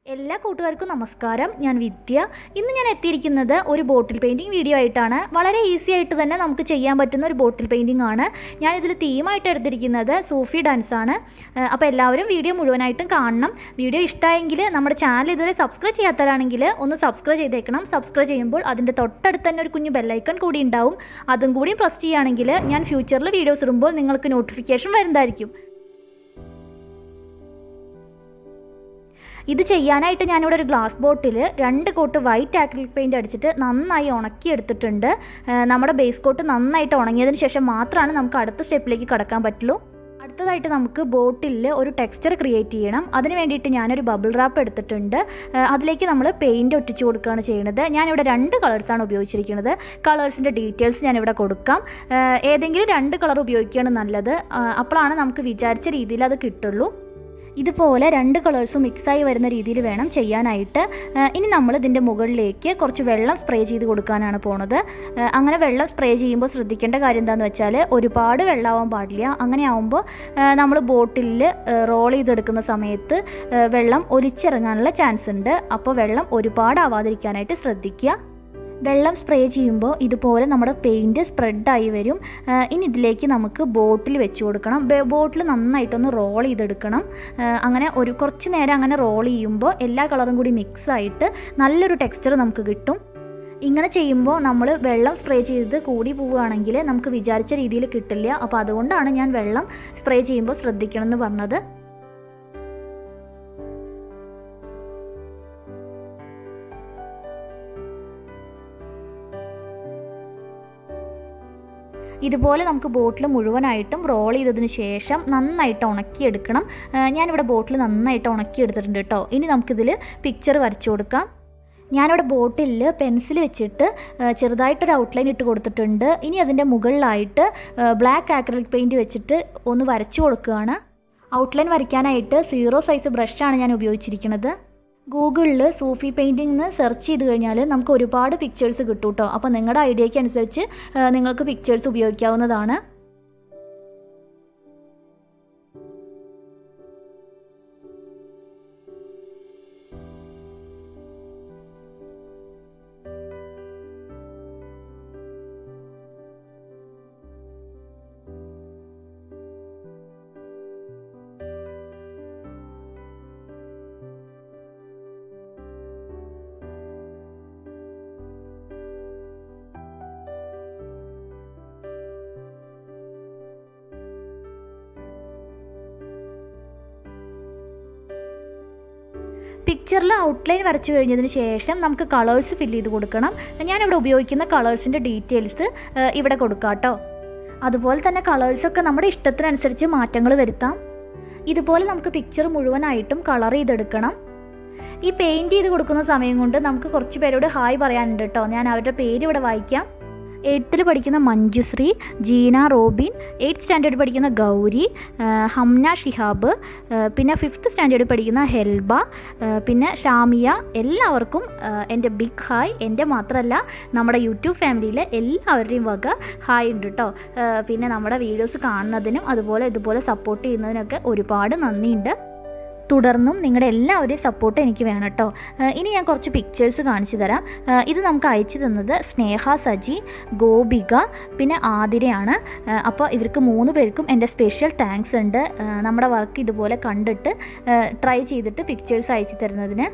എല്ലാ കൂട്ടുകാർക്കും നമസ്കാരം ഞാൻ വിദ്യ ഇന്ന് ഞാൻ എത്തിയിരിക്കുന്നത് ഒരു ബോട്ടിൽ പെയിൻറ്റിങ് വീഡിയോ ആയിട്ടാണ് വളരെ ഈസി ആയിട്ട് തന്നെ നമുക്ക് ചെയ്യാൻ പറ്റുന്ന ഒരു ബോട്ടിൽ പെയിൻറ്റിംഗ് ആണ് ഞാനിതിൽ തീമായിട്ട് എടുത്തിരിക്കുന്നത് സൂഫി ഡാൻസ് ആണ് ഏഹ് അപ്പോൾ എല്ലാവരും വീഡിയോ മുഴുവനായിട്ടും കാണണം വീഡിയോ ഇഷ്ടമായെങ്കിൽ നമ്മുടെ ചാനൽ ഇതുവരെ സബ്സ്ക്രൈബ് ചെയ്യാത്തവരാണെങ്കിൽ ഒന്ന് സബ്സ്ക്രൈബ് ചെയ്തേക്കണം സബ്സ്ക്രൈബ് ചെയ്യുമ്പോൾ അതിൻ്റെ തൊട്ടടുത്ത് തന്നെ ഒരു കുഞ്ഞു ബെല്ലൈക്കൺ കൂടി ഉണ്ടാവും അതും കൂടി പ്രസ് ചെയ്യുകയാണെങ്കിൽ ഞാൻ ഫ്യൂച്ചറിൽ വീഡിയോസ് ഇടുമ്പോൾ നിങ്ങൾക്ക് നോട്ടിഫിക്കേഷൻ വരുന്നതായിരിക്കും ഇത് ചെയ്യാനായിട്ട് ഞാനിവിടെ ഒരു ഗ്ലാസ് ബോട്ടിൽ രണ്ട് കോട്ട് വൈറ്റ് ആക്രിലിക് പെയിൻറ് അടിച്ചിട്ട് നന്നായി ഉണക്കി എടുത്തിട്ടുണ്ട് ഏഹ് നമ്മുടെ ബേസ് കോട്ട് നന്നായിട്ട് ഉണങ്ങിയതിന് ശേഷം മാത്രമാണ് നമുക്ക് അടുത്ത സ്റ്റെപ്പിലേക്ക് കടക്കാൻ പറ്റുള്ളൂ അടുത്തതായിട്ട് നമുക്ക് ബോട്ടിലിൽ ഒരു ടെക്സ്ചർ ക്രിയേറ്റ് ചെയ്യണം അതിന് വേണ്ടിയിട്ട് ഞാനൊരു ബബിൾ റാപ്പ് എടുത്തിട്ടുണ്ട് ഏഹ് അതിലേക്ക് നമ്മൾ പെയിൻറ് ഒട്ടിച്ചു കൊടുക്കുകയാണ് ചെയ്യുന്നത് ഞാനിവിടെ രണ്ട് കളേഴ്സാണ് ഉപയോഗിച്ചിരിക്കുന്നത് കളേഴ്സിൻ്റെ ഡീറ്റെയിൽസ് ഞാനിവിടെ കൊടുക്കാം ഏഹ് ഏതെങ്കിലും രണ്ട് കളർ ഉപയോഗിക്കുകയാണ് നല്ലത് ആഹ് അപ്പോഴാണ് നമുക്ക് വിചാരിച്ച രീതിയിൽ അത് കിട്ടുള്ളൂ ഇതുപോലെ രണ്ട് കളേഴ്സും മിക്സായി വരുന്ന രീതിയിൽ വേണം ചെയ്യാനായിട്ട് ഏഹ് ഇനി നമ്മൾ ഇതിൻ്റെ മുകളിലേക്ക് കുറച്ച് വെള്ളം സ്പ്രേ ചെയ്ത് കൊടുക്കാനാണ് പോണത് ഏഹ് അങ്ങനെ വെള്ളം സ്പ്രേ ചെയ്യുമ്പോൾ ശ്രദ്ധിക്കേണ്ട കാര്യം എന്താണെന്ന് വെച്ചാൽ ഒരുപാട് വെള്ളമാവാൻ പാടില്ല അങ്ങനെ ആവുമ്പോൾ നമ്മൾ ബോട്ടിലിൽ റോൾ ചെയ്തെടുക്കുന്ന സമയത്ത് ഏഹ് വെള്ളം ഒലിച്ചിറങ്ങാനുള്ള ചാൻസ് ഉണ്ട് അപ്പോൾ വെള്ളം ഒരുപാട് ആവാതിരിക്കാനായിട്ട് ശ്രദ്ധിക്കുക വെള്ളം സ്പ്രേ ചെയ്യുമ്പോൾ ഇതുപോലെ നമ്മുടെ പെയിൻറ്റ് സ്പ്രെഡായി വരും ഏഹ് ഇനി ഇതിലേക്ക് നമുക്ക് ബോട്ടിൽ വെച്ച് കൊടുക്കണം ബോട്ടിൽ നന്നായിട്ടൊന്ന് റോൾ ചെയ്തെടുക്കണം ഏഹ് അങ്ങനെ ഒരു കുറച്ച് നേരം അങ്ങനെ റോൾ ചെയ്യുമ്പോൾ എല്ലാ കളറും കൂടി മിക്സ് ആയിട്ട് നല്ലൊരു ടെക്സ്ചർ നമുക്ക് കിട്ടും ഇങ്ങനെ ചെയ്യുമ്പോൾ നമ്മൾ വെള്ളം സ്പ്രേ ചെയ്ത് കൂടി പോവുകയാണെങ്കിൽ നമുക്ക് വിചാരിച്ച രീതിയിൽ കിട്ടില്ല അപ്പോൾ അതുകൊണ്ടാണ് ഞാൻ വെള്ളം സ്പ്രേ ചെയ്യുമ്പോൾ ശ്രദ്ധിക്കണം എന്ന് പറഞ്ഞത് ഇതുപോലെ നമുക്ക് ബോട്ടിൽ മുഴുവനായിട്ടും റോൾ ചെയ്തതിന് ശേഷം നന്നായിട്ട് ഉണക്കിയെടുക്കണം ഏഹ് ഞാനിവിടെ ബോട്ടിൽ നന്നായിട്ട് ഉണക്കിയെടുത്തിട്ടുണ്ട് കേട്ടോ ഇനി നമുക്കിതിൽ പിക്ചർ വരച്ചു കൊടുക്കാം ഞാനിവിടെ ബോട്ടിലിൽ പെൻസിൽ വെച്ചിട്ട് ഏഹ് ചെറുതായിട്ടൊരു ഔട്ട്ലൈൻ ഇട്ട് കൊടുത്തിട്ടുണ്ട് ഇനി അതിൻ്റെ മുകളിലായിട്ട് ബ്ലാക്ക് ആക്രിലിക് പെയിൻറ് വെച്ചിട്ട് ഒന്ന് വരച്ചു കൊടുക്കുകയാണ് ഔട്ട്ലൈൻ വരയ്ക്കാനായിട്ട് സീറോ സൈസ് ബ്രഷാണ് ഞാൻ ഉപയോഗിച്ചിരിക്കുന്നത് ഗൂഗിളിൽ സൂഫി പെയിൻറ്റിംഗ് എന്ന് സെർച്ച് ചെയ്ത് കഴിഞ്ഞാൽ നമുക്ക് ഒരുപാട് പിക്ചേഴ്സ് കിട്ടും കേട്ടോ അപ്പോൾ നിങ്ങളുടെ ഐഡിയയ്ക്ക് അനുസരിച്ച് ഏഹ് നിങ്ങൾക്ക് പിക്ചേഴ്സ് ഉപയോഗിക്കാവുന്നതാണ് പിക്ചറിൽ ഔട്ട്ലൈൻ വരച്ചു കഴിഞ്ഞതിന് ശേഷം നമുക്ക് കളേഴ്സ് ഫില്ല് ചെയ്ത് കൊടുക്കണം ഞാനിവിടെ ഉപയോഗിക്കുന്ന കളേഴ്സിൻ്റെ ഡീറ്റെയിൽസ് ഇവിടെ കൊടുക്കാം കേട്ടോ അതുപോലെ തന്നെ കളേഴ്സൊക്കെ നമ്മുടെ ഇഷ്ടത്തിനനുസരിച്ച് മാറ്റങ്ങൾ വരുത്താം ഇതുപോലെ നമുക്ക് പിക്ചർ മുഴുവനായിട്ടും കളർ ചെയ്തെടുക്കണം ഈ പെയിൻറ് ചെയ്ത് കൊടുക്കുന്ന സമയം കൊണ്ട് നമുക്ക് കുറച്ച് പേരോട് ഹായ് പറയാനുണ്ട് കേട്ടോ ഞാൻ അവരുടെ പേര് ഇവിടെ വായിക്കാം എയ്ത്തിൽ പഠിക്കുന്ന Manjushree Jeena Robin eighth standard പഠിക്കുന്ന ഗൗരി ഹംന ഷിഹാബ് പിന്നെ ഫിഫ്ത്ത് സ്റ്റാൻഡേർഡ് പഠിക്കുന്ന ഹെൽബ പിന്നെ ഷാമിയ എല്ലാവർക്കും എൻ്റെ ബിഗ് ഹായ് എൻ്റെ മാത്രമല്ല നമ്മുടെ യൂട്യൂബ് ഫാമിലിയിലെ എല്ലാവരുടെയും വക ഹായ് ഉണ്ട് കേട്ടോ പിന്നെ നമ്മുടെ വീഡിയോസ് കാണുന്നതിനും അതുപോലെ ഇതുപോലെ സപ്പോർട്ട് ചെയ്യുന്നതിനൊക്കെ ഒരുപാട് നന്ദിയുണ്ട് തുടർന്നും നിങ്ങളുടെ എല്ലാവരുടെയും സപ്പോർട്ട് എനിക്ക് വേണം കേട്ടോ ഇനി ഞാൻ കുറച്ച് പിക്ചേഴ്സ് കാണിച്ചു തരാം ഇത് നമുക്ക് അയച്ചു തന്നത് സ്നേഹ സജി ഗോപിക പിന്നെ ആതിരയാണ് അപ്പോൾ ഇവർക്ക് മൂന്ന് പേർക്കും എൻ്റെ സ്പെഷ്യൽ താങ്ക്സ് ഉണ്ട് നമ്മുടെ വർക്ക് ഇതുപോലെ കണ്ടിട്ട് ട്രൈ ചെയ്തിട്ട് പിക്ചേഴ്സ് അയച്ചു തരുന്നതിന്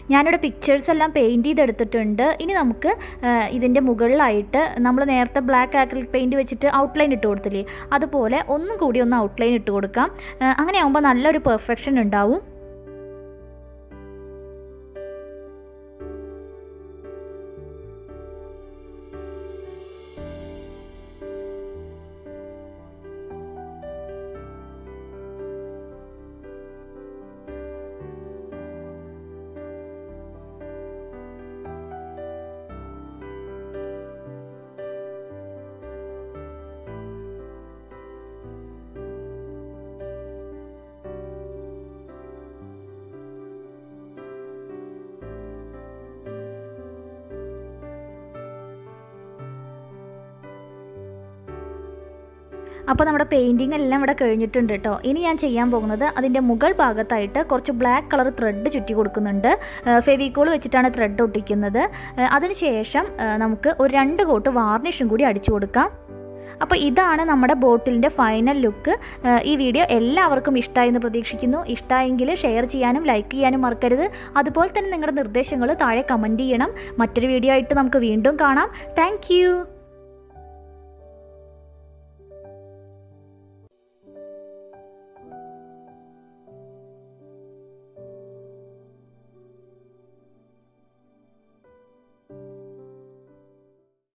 ഞാനിവിടെ പിക്ചേഴ്സ് എല്ലാം പെയിൻറ്റ് ചെയ്തെടുത്തിട്ടുണ്ട് ഇനി നമുക്ക് ഇതിൻ്റെ മുകളിലായിട്ട് നമ്മൾ നേരത്തെ ബ്ലാക്ക് ആക്രിലിക് പെയിൻറ്റ് വെച്ചിട്ട് ഔട്ട്ലൈൻ ഇട്ട് കൊടുത്തില്ലേ അതുപോലെ ഒന്നും കൂടി ഒന്ന് ഔട്ട്ലൈൻ ഇട്ട് കൊടുക്കാം അങ്ങനെ ആകുമ്പോൾ നല്ലൊരു പെർഫെക്ഷൻ ഉണ്ടാവും അപ്പോൾ നമ്മുടെ പെയിൻറ്റിങ് എല്ലാം ഇവിടെ കഴിഞ്ഞിട്ടുണ്ട് കേട്ടോ ഇനി ഞാൻ ചെയ്യാൻ പോകുന്നത് അതിൻ്റെ മുകൾ ഭാഗത്തായിട്ട് കുറച്ച് ബ്ലാക്ക് കളർ ത്രെഡ് ചുറ്റി കൊടുക്കുന്നുണ്ട് ഫെവിക്കോൾ വെച്ചിട്ടാണ് ത്രെഡ് ഒട്ടിക്കുന്നത് അതിനുശേഷം നമുക്ക് ഒരു രണ്ട് കോട്ട് വാർണിഷും കൂടി അടിച്ചു കൊടുക്കാം അപ്പോൾ ഇതാണ് നമ്മുടെ ബോട്ടിലിൻ്റെ ഫൈനൽ ലുക്ക് ഈ വീഡിയോ എല്ലാവർക്കും ഇഷ്ടമായി എന്ന് പ്രതീക്ഷിക്കുന്നു ഇഷ്ടമായെങ്കിൽ ഷെയർ ചെയ്യാനും ലൈക്ക് ചെയ്യാനും മറക്കരുത് അതുപോലെ തന്നെ നിങ്ങളുടെ നിർദ്ദേശങ്ങൾ താഴെ കമൻറ്റ് ചെയ്യണം മറ്റൊരു വീഡിയോ ആയിട്ട് നമുക്ക് വീണ്ടും കാണാം താങ്ക്